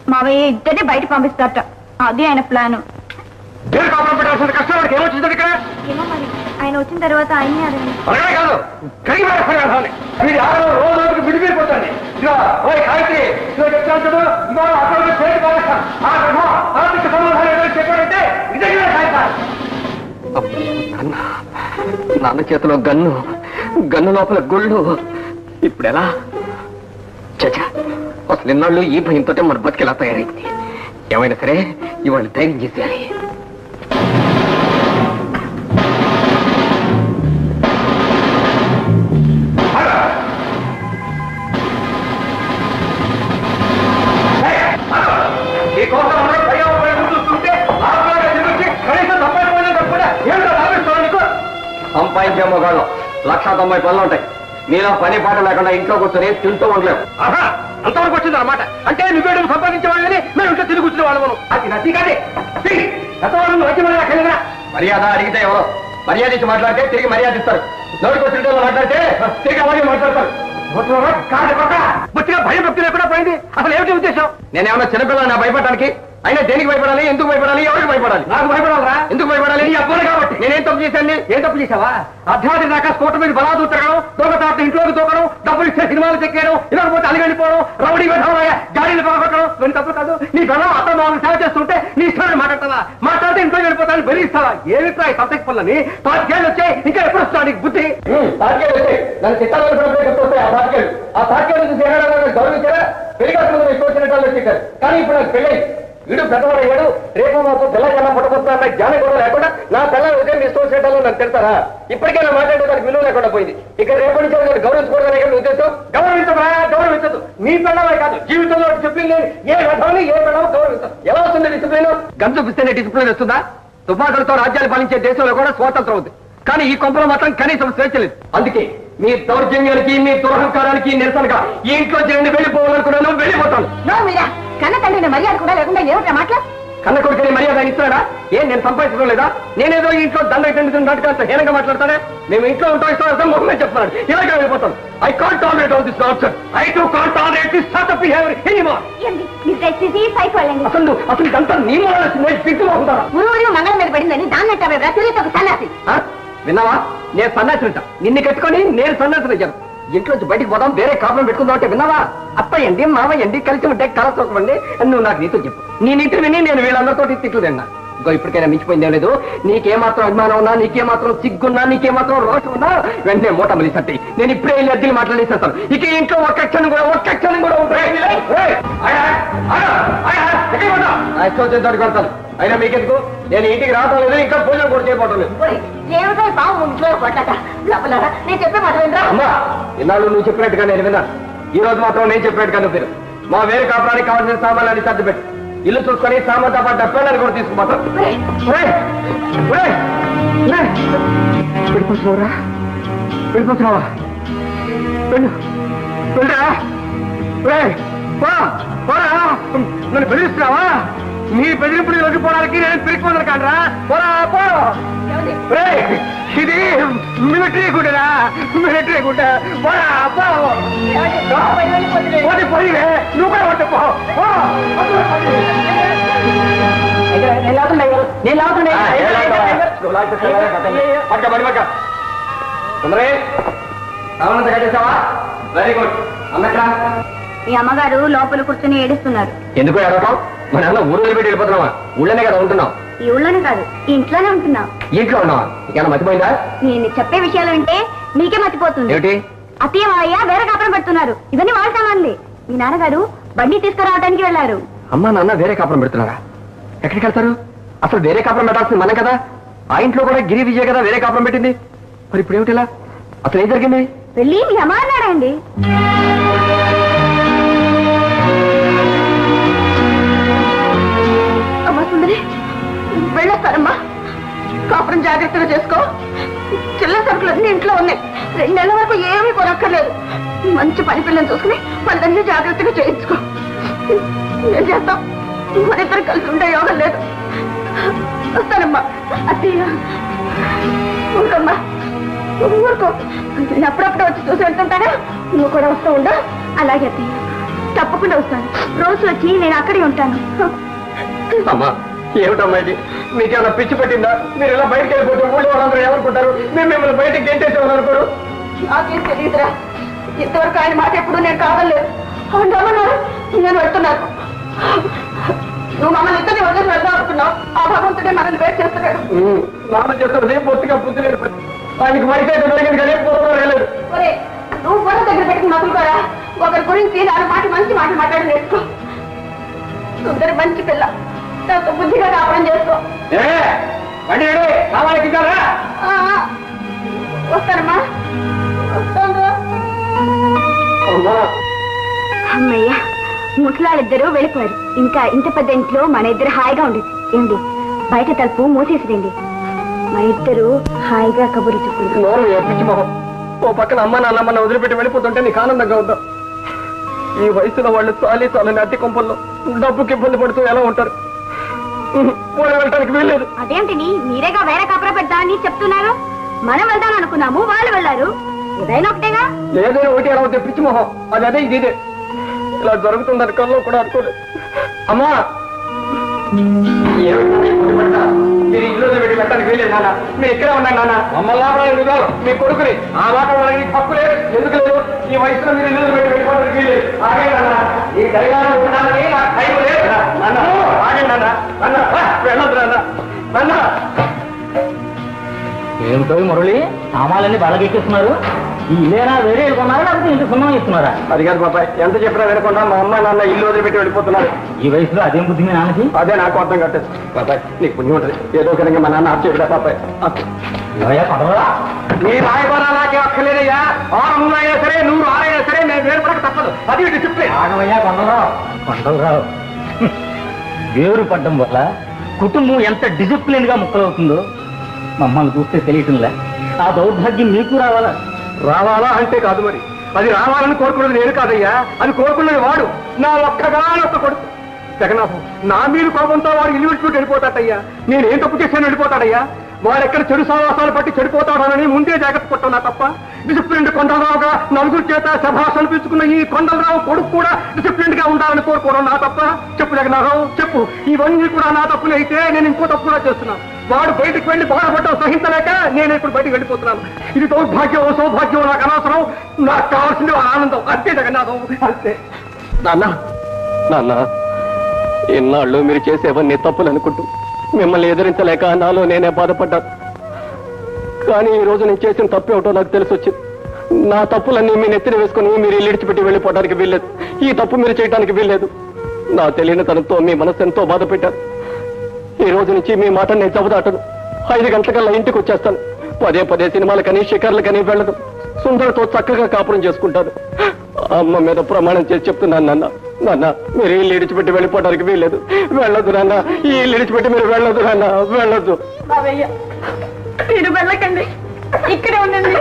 మావయ్య ఇద్దరిని బయట పంపిస్తారట అది ఆయన ప్లాన్ పేరు కాపురం పెట్టాల్సిన కష్టం వాడికి ఏమొచ్చింది ఇక్కడ ఏమో మరి ఆయన వచ్చిన తర్వాత ఆయన్ని అడగండి అలాగే కాదు కడిగి పడేస్తాను మీరు ఆరో రోజు రోజుకి విడిపోతుంది ఇదిగో ఓయ్ గాయత్రి ఇదిగో చెప్తాను చూడు ఇదిగో అక్కడ పేరు కావచ్చు ఆ గ్రహం ఆర్థిక సమాధానం ఏదైనా చెప్పాడంటే నిజంగా సాయిస్తారు నాన్న నాన్న చేతిలో గన్ను గన్ను లోపల గుళ్ళు ఇప్పుడు ఎలా చచ్చా అసలు నిన్నాళ్ళు ఈ భయంతో మన బతికెలా తయారైంది ఏమైనా సరే ఇవాళ ధైర్యం చేసేయాలి ఈ కోసం అందరూ భయం భయం చూస్తుంటే ఆత్మగా ఎదురొచ్చి కనీసం సంపాదించడం కూడా ఏమిటో లాభిస్తావు నీకు సంపాదించే మొగాళ్ళు లక్ష తొంభై పనులు ఉంటాయి నీలో పని పాట లేకుండా ఇంట్లో కూర్చొని తింటూ ఉండలేవు ఆహా అంతవరకు వచ్చింది అనమాట అంటే నువ్వేడు సంపాదించే వాళ్ళని మేము ఇంట్లో తిరిగి వచ్చిన వాళ్ళము అది నచ్చి కాదే గతవాళ్ళు నువ్వు వచ్చి మళ్ళీ కలిగినా మర్యాద అడిగితే ఎవరో మర్యాద ఇచ్చి మాట్లాడితే తిరిగి మర్యాద ఇస్తారు నోటికి వచ్చిన మాట్లాడితే తిరిగి అలాగే మాట్లాడతారు కాదు పక్క బొత్తిగా భయం భక్తి లేకుండా పోయింది అసలు ఏమిటి ఉద్దేశం నేనేమన్నా చిన్నపిల్లలు నా భయపడటానికి అయినా దేనికి భయపడాలి ఎందుకు భయపడాలి ఎవరికి భయపడాలి నాకు భయపడాలరా ఎందుకు భయపడాలి నీ అబ్బాయి కాబట్టి నేనేం తప్పు చేశాను ఏం తప్పు చేశావా అర్ధరాత్రి దాకా స్కూటర్ మీద బలాదు తిరగడం దొంగ తాత ఇంట్లోకి దూకడం డబ్బులు ఇచ్చే సినిమాలు చెక్కేయడం ఇలాగపోతే అలిగడిపోవడం రౌడీ విధంగా గాడిని పోగొట్టడం కొన్ని తప్పు కాదు నీ పిల్లలు అత్త మామూలు సేవ చేస్తుంటే నీ ఇష్టాన్ని మాట్లాడతావా మాట్లాడితే ఇంట్లో వెళ్ళిపోతాను బెదిరిస్తావా ఏమి ట్రాయ్ సంతకి పనులని పాతికేళ్ళు వచ్చాయి ఇంకా ఎప్పుడు వస్తావు నీకు బుద్ధి తాకేళ్ళు వచ్చాయి నన్ను చిత్తాలు గుర్తొస్తాయి ఆ తాకేళ్ళు ఆ తాకేళ్ళు చూసి ఏడాది గౌరవించారా పెళ్లి కాకుండా ఎక్కువ వచ్చిన వాళ్ళు వచ్చారు కానీ ఇప్పుడు నాకు పెళ్ళి వీడు పెద్దవాడయ్యాడు రేపు మాకు పిల్ల కన్నా పుట్టబోతున్నా అన్న జ్ఞానం కూడా లేకుండా నా పిల్ల ఉదయం ఇష్టం చేయడంలో నన్ను తిడతారా ఇప్పటికే నా మాట్లాడేదానికి విలువ లేకుండా పోయింది ఇక రేపటి నుంచి నేను గౌరవించుకోవడానికి కానీ ఉద్దేశం గౌరవించరా గౌరవించదు నీ పిల్లలే కాదు జీవితంలో డిసిప్లిన్ లేని ఏ విధాన్ని ఏ పిల్లలు గౌరవించదు ఎలా వస్తుంది డిసిప్లిన్ గన్ చూపిస్తేనే డిసిప్లిన్ వస్తుందా తుపాకులతో రాజ్యాలు పాలించే దేశంలో కూడా స్వాతంత్రం ఉంది కానీ ఈ కొంపలో మాత్రం కనీసం స్వేచ్ఛ లేదు అందుకే మీ దౌర్జన్యానికి మీ దురహంకారానికి నిరసనగా ఈ ఇంట్లో చేయండి వెళ్ళిపోవాలనుకున్నాను వెళ్ళిపోతాను నో మీరా కన్న తండ్రిని మర్యాద కూడా లేకుండా ఏమిటా మాట్లా కన్న కొడుకుని మర్యాద ఆయన ఇస్తున్నాడా ఏం నేను సంపాదించడం లేదా నేనేదో ఈ ఇంట్లో దండ తింటుంది నాటకాలతో హీనంగా మాట్లాడతానే మేము ఇంట్లో ఉంటాం ఇష్టం మొహమే చెప్తున్నాడు ఇలాగే వెళ్ళిపోతాను I can't tolerate all this nonsense I too can't tolerate this sort of behaviour anymore ఏంది మీరు దయచేసి పైకి వెళ్ళండి అసలు అసలు ఇదంతా నీ మూలాన వచ్చింది పిచ్చి అవుతారా ఊరు మంగళం మీద పడిందని దాన్ని అంటావే తిరిగి ఒక సన్నాసి ఆ? విన్నావా నేను సన్యాసినిట నిన్ను కట్టుకొని నేను సన్యాసిని అయ్యాను ఇంట్లోంచి బయటికి పోదాం వేరే కాపురం పెట్టుకుందాం అంటే విన్నావా అత్తయ్యండి మావయ్యండి కలిసి ఉంటే కలసోకమండి నువ్వు నాకు నీతో చెప్పు నీ నీతి విని నేను వీళ్ళందరితో తిట్లు తిన్నా ఇంకో ఇప్పటికైనా మించిపోయిందేం లేదు నీకేమాత్రం అభిమానం ఉన్నా నీకేమాత్రం సిగ్గున్నా నీకేమాత్రం రోషం ఉన్నా వెంటనే మూట మళ్ళీ సత్తి నేను ఇప్పుడే వెళ్ళి అద్దెలు మాట్లాడేసేస్తాను ఇక ఈ ఇంట్లో ఒక్క క్షణం కూడా ఒక్క క్షణం కూడా ఉంటుంది కొడతాను అయినా మీకెందుకు నేను ఇంటికి రావటం లేదు ఇంకా భోజనం కూడా చేయబోవటం లేదు ఏమిటో పాము ఇంట్లో పట్టట లోపల నేను చెప్పే మాట వినరా అమ్మా ఇన్నాళ్ళు నువ్వు చెప్పినట్టుగా నేను విన్నాను ఈ రోజు మాత్రం నేను చెప్పినట్టుగా నువ్వు విను మా వేరే కాపురానికి కావాల్సిన సామాన్లన్నీ సర్ది పెట్టు ఇల్లు చూసుకొని సామాన్తో పాటు డబ్బాలని కూడా తీసుకుపోతాం వెళ్ళిపోతున్నావురా వెళ్ళిపోతున్నావా వెళ్ళు వెళ్ళరా ఏయ్, పో, పోరా నన్ను బెదిరిస్తున్నావా నీ బెదిరింపుడు వెళ్ళిపోవడానికి నేను పిరికి కానరా పోరా పో ఏయ్, ఇది మిలిటరీ గుడ్డరా మిలిటరీ గుడ్డ పోరా పో పోతే పోయివే నువ్వు కూడా పట్టు పో పో. నేను లాగుతున్నా నేను లాగుతున్నా ఆ, ఏ లాగుతావా? నువ్వు లాగితే పిల్లలే కదండి. పక్క, పడి పక్క. సుందరి, సామానంతా కట్టేశావా వెరీ గుడ్ అన్నట్రా మీ అమ్మగారు లోపల కూర్చొని ఏడుస్తున్నారు ఎందుకు ఎడవటం మన అన్న ఊరు పెట్టి వెళ్ళిపోతున్నావా ఊళ్ళోనే కదా ఉంటున్నావు ఈ ఊళ్ళోనే కాదు ఈ ఇంట్లోనే ఉంటున్నాం ఇంట్లో ఉన్నావా ఏమైనా మర్చిపోయిందా నేను చెప్పే విషయాలు వింటే మీకే మర్చిపోతుంది ఏమిటి అత్తయ్య మావయ్య వేరే కాపురం పెడుతున్నారు ఇవన్నీ వాళ్ళ సామాన్లే మీ నాన్నగారు బండి తీసుకురావడానికి వెళ్ళారు అమ్మా నాన్న వేరే కాపురం పెడుతున్నారా ఎక్కడికి వెళ్తారు అసలు వేరే కాపురం పెట్టాల్సింది మనం కదా ఆ ఇంట్లో కూడా గిరి విజయ కదా వేరే కాపురం పెట్టింది మరి ఇప్పుడు ఏమిటి ఇలా అసలు ఏం జరిగింది వెళ్ళి మీ అమ్మ అన్నాడండి అమ్మా సుందరి వెళ్ళొస్తారమ్మా కాపురం జాగ్రత్తగా చేసుకో చిల్ల సరుకులు అన్ని ఇంట్లో ఉన్నాయి రెండు నెలల వరకు ఏమీ కొనక్కర్లేదు మంచి పని పిల్లని చూసుకుని వాళ్ళన్నీ జాగ్రత్తగా చేయించుకో ఏం చేస్తాం మన ఇద్దరు కలిసి ఉండే యోగం లేదు వస్తానమ్మా అత్తయ్య ఊరుకోమ్మా ఊరుకో నేను అప్పుడప్పుడు వచ్చి చూసి వెళ్తుంటానా నువ్వు కూడా వస్తూ ఉండు అలాగే అత్తయ్య తప్పకుండా వస్తాను రోజు వచ్చి నేను అక్కడే ఉంటాను అమ్మా ఏమిటమ్మా ఇది మీకేమైనా పిచ్చి పట్టిందా మీరు ఇలా బయటకు వెళ్ళిపోతే ఊళ్ళో వాళ్ళందరూ ఏమనుకుంటారు మేము మిమ్మల్ని బయటకు గెంటేసేమని అనుకోరు నాకేం తెలియదురా ఇంతవరకు ఆయన మాట ఎప్పుడు నేను కాదలేదు అవును రమ్మన్నారు నేను వెళ్తున్నాను నువ్వు మమ్మల్ని ఇద్దరిని వదిలేసి వెళ్దాం అనుకున్నావు ఆ భగవంతుడే మనల్ని వేట్ చేస్తున్నాడు నాన్న చేస్తున్నది పొత్తుగా బుద్ధి లేదు ఆయనకి వయసు అయితే జరిగింది కానీ పూర్వం వెళ్ళలేదు ఒరే నువ్వు కూడా దగ్గర పెట్టుకుని నదులు కూడా ఒకరి గురించి నాలుగు మాట మంచి మాట మాట్లాడి నేర్చుకో సుందరి మంచి పిల్ల నాతో బుద్ధిగా కాపురం చేసుకో ఏ బండి ఏడు కావాలి కిందారా ఆ, ఆ. వస్తానమ్మా వస్తాను అమ్మా అమ్మయ్య ముసలాళ్ళిద్దరూ వెళ్ళిపోయారు ఇంకా ఇంత పెద్ద ఇంట్లో మన ఇద్దరు హాయిగా ఉండేది ఏంటి బయట తలుపు మూసేసిరండి మన ఇద్దరు హాయిగా కబుర్లు చెప్పుకుంటాం నోరు పిచ్చి మొహం ఓ పక్కన అమ్మ నాన్న మన వదిలిపెట్టి వెళ్ళిపోతుంటే నీకు ఆనందంగా ఉందా ఈ వయసులో వాళ్ళు చాలీ చాలని అట్టి కొంపల్లో డబ్బుకి ఇబ్బంది పడుతూ ఎలా ఉంటారు పోయి వెళ్ళటానికి వీల్లేదు అదేంటిని మీరేగా వేరే కాపురం పెడతా అని చెప్తున్నారు మనం వెళ్దాం అనుకున్నాము వాళ్ళు వెళ్ళారు ఏదైనా ఒకటేగా ఏదైనా ఒకటి ఎలా అవుతే పిచ్చి మొహం అది అదే ఇది ఇదే ఇలా జరుగుతుందని కల్లో కూడా అనుకోలేదు అమ్మా మీరు ఇల్లు పెట్టి పెట్టడానికి వీలేదు నాన్న మీరు ఇక్కడే ఉన్నాను నాన్న మమ్మల్ని ఆపడానికి కాదు మీ కొడుకుని ఆ మాట వాళ్ళకి తప్పు లేదు ఎందుకు లేదు ఈ వయసులో మీరు ఇల్లు పెట్టి పెట్టుకోవడానికి వీలేదు ఆగే నాన్న ఈ దైవాన్ని ఉండడానికి నాకు టైం లేదు నాన్న ఆగే నాన్న నాన్న వెళ్ళొద్దు నాన్న నాన్న ఏమిటో ఈ మురళి సామాన్లన్నీ బాలకెక్కిస్తున్నారు ఈ ఇల్లేనా వేరే కొన్నారా లేకపోతే ఇంటి సున్నం ఇస్తున్నారా అది కాదు బాబాయ్ ఎంత చెప్పినా వినకుండా మా అమ్మ నాన్న ఇల్లు వదిలిపెట్టి వెళ్ళిపోతున్నారు ఈ వయసులో అదేం బుద్ధి మీ నాన్నకి అదే నాకు అర్థం కట్టేది బాబాయ్ నీకు పుణ్యం ఉంటుంది ఏదో ఒక విధంగా మా నాన్న ఆప్ చేయడా బాబాయ్ ఏవయ్యా పడవరా నీ రాయబారా నాకే అక్కర్లేదయ్యా ఆరు మూడు అయినా సరే నూరు ఆరైనా సరే నేను వేరుపడక తప్పదు అది డిసిప్లిన్ ఆగవయ్యా కొండలరావు కొండలరావు వేరు పడ్డం వల్ల కుటుంబం ఎంత డిసిప్లిన్ గా ముక్కలవుతుందో మమ్మల్ని చూస్తే తెలియటంలే ఆ దౌర్భాగ్యం మీకు రావాలా రావాలా అంటే కాదు మరి అది రావాలని కోరుకున్నది నేను కాదయ్యా అది కోరుకున్నది వాడు నా ఒక్కగాని ఒక్క కొడుకు జగన్నాథం నా మీద కోపంతో వాడు ఇల్లు విడిచిపెట్టి వెళ్ళిపోతాడయ్యా నేను ఏం తప్పు చేశాను వెళ్ళిపోతాడయ్యా వాడు ఎక్కడ చెడు సావాసాలు పట్టి చెడిపోతాడని ముందే జాగ్రత్త పట్టున్నా తప్ప డిసిప్లిన్ కొండలరావుగా నలుగురు చేత సభాష అనిపించుకున్న ఈ కొండలరావు కొడుకు కూడా డిసిప్లిన్ గా ఉండాలని కోరుకోవడం నా తప్ప చెప్పు జగన్నాథం చెప్పు ఇవన్నీ కూడా నా తప్పులు అయితే నేను ఇంకో తప్పు కూడా చేస్తున్నాను వాడు బయటకు వెళ్ళి బాధపడటం సహించలేక నేను ఇప్పుడు బయటకు వెళ్ళిపోతున్నాను ఇది దౌర్భాగ్యం సౌభాగ్యం నాకు అనవసరం నాకు కావాల్సింది ఆనందం అంతే జగన్నాథం అంతే నాన్న నాన్న ఇన్నాళ్ళు మీరు చేసేవన్నీ తప్పులు అనుకుంటూ మిమ్మల్ని ఎదిరించలేక నాలో నేనే బాధపడ్డాను కానీ ఈ రోజు నేను చేసిన తప్పు ఏమిటో నాకు తెలిసి వచ్చింది నా తప్పులన్నీ మీ నెత్తిన వేసుకుని మీరు ఇల్లు విడిచిపెట్టి వెళ్ళిపోవడానికి వీల్లేదు ఈ తప్పు మీరు చేయడానికి వీల్లేదు నా తెలియని తనతో మీ మనసు ఎంతో బాధ పెట్టారు ఈ రోజు నుంచి మీ మాట నేను చెబుదాటను ఐదు గంటలకల్లా ఇంటికి వచ్చేస్తాను పదే పదే సినిమాలకని షికార్లకని వెళ్ళదు సుందరతో చక్కగా కాపురం చేసుకుంటాను అమ్మ మీద ప్రమాణం చేసి చెప్తున్నాను నాన్న నాన్న మీరు ఇల్లు ఇడిచిపెట్టి వెళ్ళిపోవడానికి వీల్లేదు వెళ్ళొద్దు నాన్న ఈ ఇల్లు ఇడిచిపెట్టి మీరు వెళ్ళొద్దు నాన్న వెళ్ళొద్దు బాబయ్య మీరు వెళ్ళకండి ఇక్కడే ఉండండి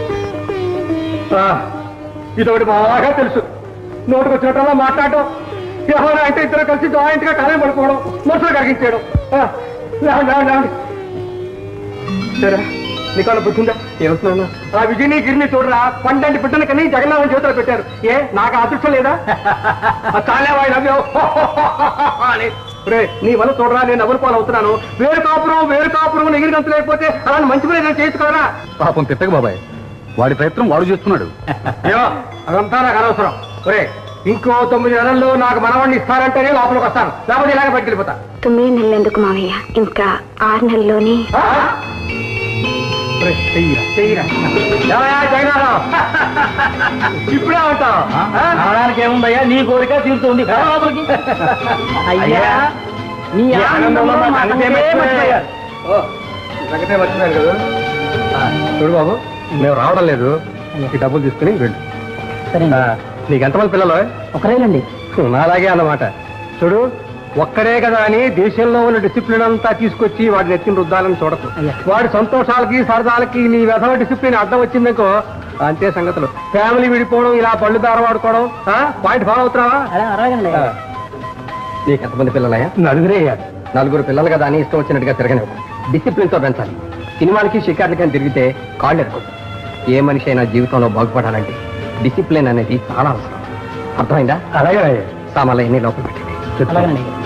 ఇదొకటి బాగా తెలుసు నోటుకు వచ్చినట్టు మాట్లాడటం ఎవరైనా అంటే ఇద్దరు కలిసి జాయింట్ గా కాలం పడుకోవడం మనసులో కలిగించేయడం ఆ, లేవండి, లేవండి, లేవండి. సరే నీకన్నా బుద్ధి ఉందా ఏమవుతున్నా ఆ విజయని గిరిని చూడరా పండంటి బిడ్డని కని జగన్నాథం చేతిలో పెట్టారు ఏ నాకు అదృష్టం లేదా ఆ చాలే వాయి నవ్వావు అని రే నీ వల్ల చూడరా నేను ఎవరు పాలు అవుతున్నాను వేరు కాపురం వేరు కాపురం ఎగిరి గంతులు అయిపోతే అలాంటి మంచి పని ఏదైనా చేసుకోరా పాపం తిట్టక బాబాయ్ వాడి ప్రయత్నం వాడు చేస్తున్నాడు ఏమో అదంతా నాకు అనవసరం ఒరే ఇంకో తొమ్మిది నెలల్లో నాకు మనవాడిని ఇస్తారంటేనే లోపలికి వస్తాను లేకపోతే ఇలాగ బయటకెళ్ళిపోతా తొమ్మిది నెలలు ఎందుకు మావయ్య ఇంకా ఆరు నెలల్లోనే ఆ? ఒరే, చెయ్యిరా, చెయ్యిరా. ఏమయ్యా, జగన్నాథం? ఇప్పుడే ఉంటావు అనడానికి ఏముందయ్యా నీ కోరిక తీరుతుంది రా లోపలికి. అయ్యా నీ ఈ ఆనందంలో ఆనందంలో మా మా సంగతే సంగతే మర్చిపోయారు. మర్చిపోయారు. ఓ, సంగతే మర్చిపోయారు కదా ఆ, చూడు బాబు మేము రావడం లేదు ఈ డబ్బులు తీసుకుని వెళ్ళు సరే ఆ, నీకు ఎంతమంది పిల్లలు ఒకరేనండి నాలాగే అన్నమాట చూడు ఒక్కడే కదా అని దేశంలో ఉన్న డిసిప్లిన్ అంతా తీసుకొచ్చి వాడిని ఎత్తిన రుద్దాలని చూడకు అయ్యా. వాడి సంతోషాలకి సరదాలకి నీ వ్యధవ డిసిప్లిన్ అడ్డం వచ్చిందనుకో అంతే సంగతులు ఫ్యామిలీ విడిపోవడం ఇలా పళ్ళు దారవాడుకోవడం ఆ? పాయింట్ ఫాలో అవుతున్నావా ఆ. నీకు ఎంతమంది పిల్లలయ్యా నలుగురే నలుగురు పిల్లలు కదా అని ఇష్టం వచ్చినట్టుగా తిరగనివ్వ డిసిప్లిన్ తో పెంచాలి సినిమాలకి షికార్లకి తిరిగితే కాళ్ళు ఎరుకోదు ఏ మనిషి అయినా జీవితంలో బాగుపడాలంటే డిసిప్లిన్ అనేది చాలా అవసరం అర్థమైందా అలాగే సామాన్లు ఎన్ని లోపల పెట్టింది అలాగే